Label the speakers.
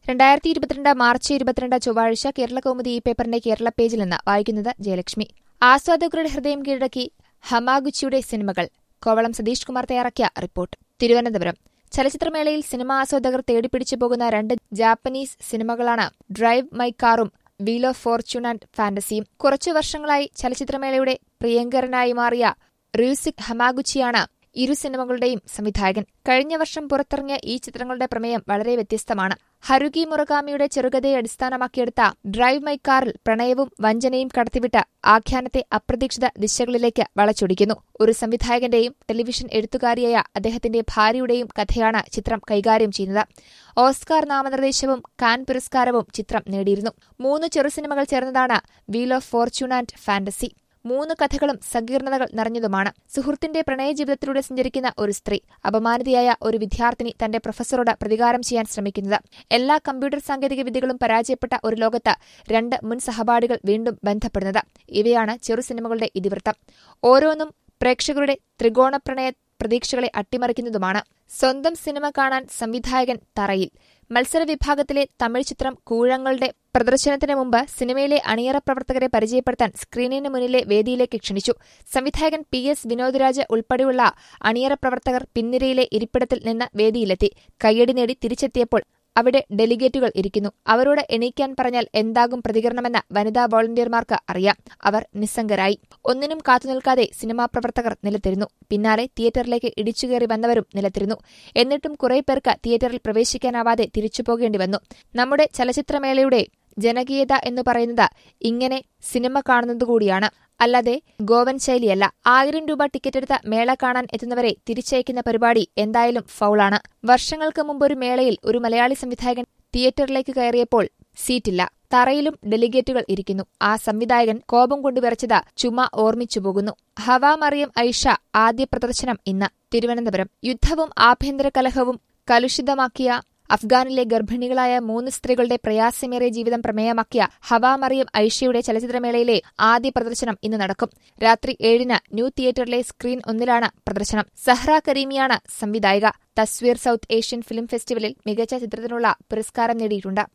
Speaker 1: രണ്ടായിരത്തി ഇരുപത്തിരണ്ട് മാർച്ച് ഇരുപത്തിരണ്ട് ചൊവ്വാഴ്ച കേരള കൗമുദി ഈ പേപ്പറിന്റെ കേരള പേജിൽ നിന്ന് വായിക്കുന്നത് ജയലക്ഷ്മി ആസ്വാദകരുടെ ഹൃദയം കീഴടക്കി ഹമാഗുച്ചിയുടെ സിനിമകൾ കോവളം സതീഷ് കുമാർ തയ്യാറാക്കിയ റിപ്പോർട്ട് തിരുവനന്തപുരം ചലച്ചിത്രമേളയിൽ സിനിമാ ആസ്വാദകർ തേടിപ്പിടിച്ചു പോകുന്ന രണ്ട് ജാപ്പനീസ് സിനിമകളാണ് ഡ്രൈവ് മൈ കാറും വീൽ ഓഫ് ഫോർച്യൂൺ ആൻഡ് ഫാന്റസിയും കുറച്ചു വർഷങ്ങളായി ചലച്ചിത്രമേളയുടെ പ്രിയങ്കരനായി മാറിയ റൂസിക് ഹമാഗുച്ചിയാണ് ഇരു സിനിമകളുടെയും സംവിധായകൻ കഴിഞ്ഞ വർഷം പുറത്തിറങ്ങിയ ഈ ചിത്രങ്ങളുടെ പ്രമേയം വളരെ വ്യത്യസ്തമാണ് ഹരുകി മുറഗാമിയുടെ ചെറുകഥയെ അടിസ്ഥാനമാക്കിയെടുത്ത ഡ്രൈവ് മൈ കാറിൽ പ്രണയവും വഞ്ചനയും കടത്തിവിട്ട് ആഖ്യാനത്തെ അപ്രതീക്ഷിത ദിശകളിലേക്ക് വളച്ചൊടിക്കുന്നു ഒരു സംവിധായകന്റെയും ടെലിവിഷൻ എഴുത്തുകാരിയായ അദ്ദേഹത്തിന്റെ ഭാര്യയുടെയും കഥയാണ് ചിത്രം കൈകാര്യം ചെയ്യുന്നത് ഓസ്കാർ നാമനിർദ്ദേശവും കാൻ പുരസ്കാരവും ചിത്രം നേടിയിരുന്നു മൂന്ന് ചെറുസിനിമകൾ ചേർന്നതാണ് wheel of fortune and fantasy മൂന്ന് കഥകളും സങ്കീർണതകൾ നിറഞ്ഞതുമാണ് സുഹൃത്തിന്റെ പ്രണയജീവിതത്തിലൂടെ സഞ്ചരിക്കുന്ന ഒരു സ്ത്രീ അപമാനിതയായ ഒരു വിദ്യാർത്ഥിനി തന്റെ പ്രൊഫസറോട് പ്രതികാരം ചെയ്യാൻ ശ്രമിക്കുന്നത് എല്ലാ കമ്പ്യൂട്ടർ സാങ്കേതിക വിദ്യകളും പരാജയപ്പെട്ട ഒരു ലോകത്ത് രണ്ട് മുൻ സഹപാഠികൾ വീണ്ടും ബന്ധപ്പെടുന്നത് ഇവയാണ് ചെറു സിനിമകളുടെ ഇതിവൃത്തം ഓരോന്നും പ്രേക്ഷകരുടെ ത്രികോണ പ്രണയ പ്രതീക്ഷകളെ അട്ടിമറിക്കുന്നതുമാണ് സ്വന്തം സിനിമ കാണാൻ സംവിധായകൻ തറയിൽ മത്സര വിഭാഗത്തിലെ തമിഴ് ചിത്രം കൂഴങ്ങളുടെ പ്രദർശനത്തിന് മുമ്പ് സിനിമയിലെ അണിയറ പ്രവർത്തകരെ പരിചയപ്പെടുത്താൻ സ്ക്രീനിന് മുന്നിലെ വേദിയിലേക്ക് ക്ഷണിച്ചു സംവിധായകൻ പി എസ് വിനോദ്രാജ് ഉൾപ്പെടെയുള്ള അണിയറ പ്രവർത്തകർ പിൻനിരയിലെ ഇരിപ്പിടത്തിൽ നിന്ന് വേദിയിലെത്തി കയ്യടി നേടി തിരിച്ചെത്തിയപ്പോൾ അവിടെ ഡെലിഗേറ്റുകൾ ഇരിക്കുന്നു അവരോട് എണീക്കാൻ പറഞ്ഞാൽ എന്താകും പ്രതികരണമെന്ന് വനിതാ വോളണ്ടിയർമാർക്ക് അറിയാം അവർ നിസ്സംഗരായി ഒന്നിനും കാത്തുനിൽക്കാതെ സിനിമാ പ്രവർത്തകർ നിലത്തിരുന്നു പിന്നാലെ തിയേറ്ററിലേക്ക് ഇടിച്ചുകയറി വന്നവരും നിലത്തിരുന്നു എന്നിട്ടും കുറെ പേർക്ക് തിയേറ്ററിൽ പ്രവേശിക്കാനാവാതെ തിരിച്ചുപോകേണ്ടി വന്നു നമ്മുടെ ചലച്ചിത്രമേളയുടെ ജനകീയത എന്ന് പറയുന്നത് ഇങ്ങനെ സിനിമ കാണുന്നതുകൂടിയാണ് അല്ലാതെ ഗോവൻ ശൈലിയല്ല ആയിരം രൂപ ടിക്കറ്റ് എടുത്ത മേള കാണാൻ എത്തുന്നവരെ തിരിച്ചയക്കുന്ന പരിപാടി എന്തായാലും ഫൗളാണ് വർഷങ്ങൾക്ക് മുമ്പ് ഒരു മേളയിൽ ഒരു മലയാളി സംവിധായകൻ തിയേറ്ററിലേക്ക് കയറിയപ്പോൾ സീറ്റില്ല തറയിലും ഡെലിഗേറ്റുകൾ ഇരിക്കുന്നു ആ സംവിധായകൻ കോപം കൊണ്ട് വിറച്ചത് ചുമ ഓർമ്മിച്ചു പോകുന്നു ഹവാ മറിയം ഐഷ ആദ്യ പ്രദർശനം ഇന്ന് തിരുവനന്തപുരം യുദ്ധവും ആഭ്യന്തര കലഹവും കലുഷിതമാക്കിയ അഫ്ഗാനിലെ ഗർഭിണികളായ മൂന്ന് സ്ത്രീകളുടെ പ്രയാസമേറിയ ജീവിതം പ്രമേയമാക്കിയ ഹവാ മറിയം ഐഷയുടെ ചലച്ചിത്രമേളയിലെ ആദ്യ പ്രദർശനം ഇന്ന് നടക്കും രാത്രി ഏഴിന് ന്യൂ തിയേറ്ററിലെ സ്ക്രീൻ ഒന്നിലാണ് പ്രദർശനം സഹ്റ കരീമിയാണ് സംവിധായിക തസ്വീർ സൌത്ത് ഏഷ്യൻ ഫിലിം ഫെസ്റ്റിവലിൽ മികച്ച ചിത്രത്തിനുള്ള പുരസ്കാരം നേടിയിട്ടുണ്ട്